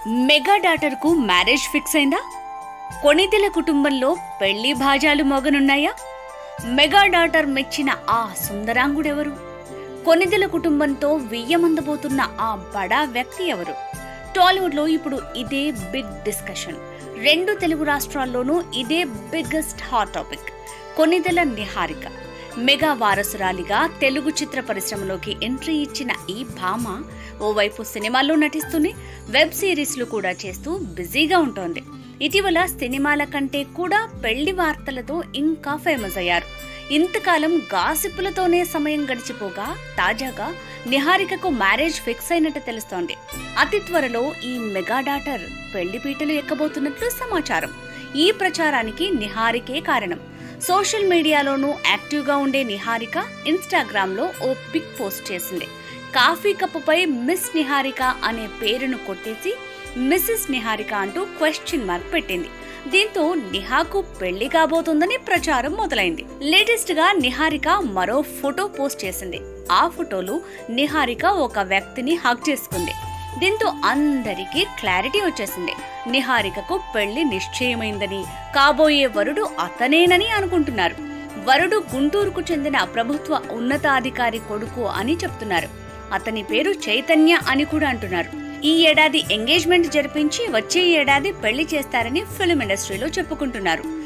mega daughter కు marriage fix అయిందా కొణిదెల కుటుంబంలో పెళ్లి భాజాలు మోగనున్నాయా మెగా డాటర్ మెచ్చిన ఆ సుందరాంగుడెవరు కొణిదెల కుటుంబంతో వెయ్యమందబోతున్న ఆ బడా వ్యక్తి ఎవరు టాలీవుడ్ లో ఇప్పుడు ఇదే బిగ్ డిస్కషన్ రెండు తెలుగు రాష్ట్రాల్లోనూ ఇదే biggest hot topic Konidela Niharika mega వారసురాలిగా తెలుగు చిత్ర పరిశ్రమలోకి ఎంట్రీ ఇచ్చిన ఈ భామ ఓవైపు సినిమాల్లో నటిస్తూనే వెబ్ సిరీస్లు కూడా చేస్తూ బిజీగా ఉంటోంది ఇటీవల సినిమాల కంటే కూడా పెళ్లి వార్తలతో ఇంకా ఫేమస్ అయ్యారు ఇంతకాలం గాసిప్పులతోనే సమయం గడిచిపోగా తాజాగా నిహారికకు మ్యారేజ్ ఫిక్స్ అయినట్టు తెలుస్తోంది అతి త్వరలో ఈ మెగా డాటర్ పెళ్లి పీటలు ఎక్కబోతున్నట్లు సమాచారం ఈ ప్రచారానికి నిహారికే కారణం సోషల్ మీడియాలోనూ యాక్టివ్గా ఉండే నిహారిక ఇన్స్టాగ్రామ్ లో ఓ పిక్ పోస్ట్ చేసింది కాఫీ కప్పుపై మిస్ నిహారిక అనే పేరును కొట్టేసి మిస్సెస్ నిహారిక అంటూ క్వశ్చన్ మార్క్ పెట్టింది దీంతో నిహాకు పెళ్లి కాబోతుందని ప్రచారం మొదలైంది లేటెస్ట్ గా నిహారిక మరో ఫోటో పోస్ట్ చేసింది ఆ ఫోటోలో నిహారిక ఒక వ్యక్తిని హక్ చేసుకుంది దీంతో అందరికీ క్లారిటీ వచ్చేసింది నిహారికకు పెళ్లి నిశ్చయమైందని కాబోయే వరుడు అతనేనని అనుకుంటున్నారు వరుడు గుంటూరుకు చెందిన ప్రభుత్వ ఉన్నతాధికారి కొడుకు అని చెప్తున్నారు అతని పేరు చైతన్య అని కూడా అంటున్నారు ఈ ఏడాది ఎంగేజ్మెంట్ జరిపించి వచ్చే ఏడాది పెళ్లి చేస్తారని ఫిల్మ్ ఇండస్ట్రీలో చెప్పుకుంటున్నారు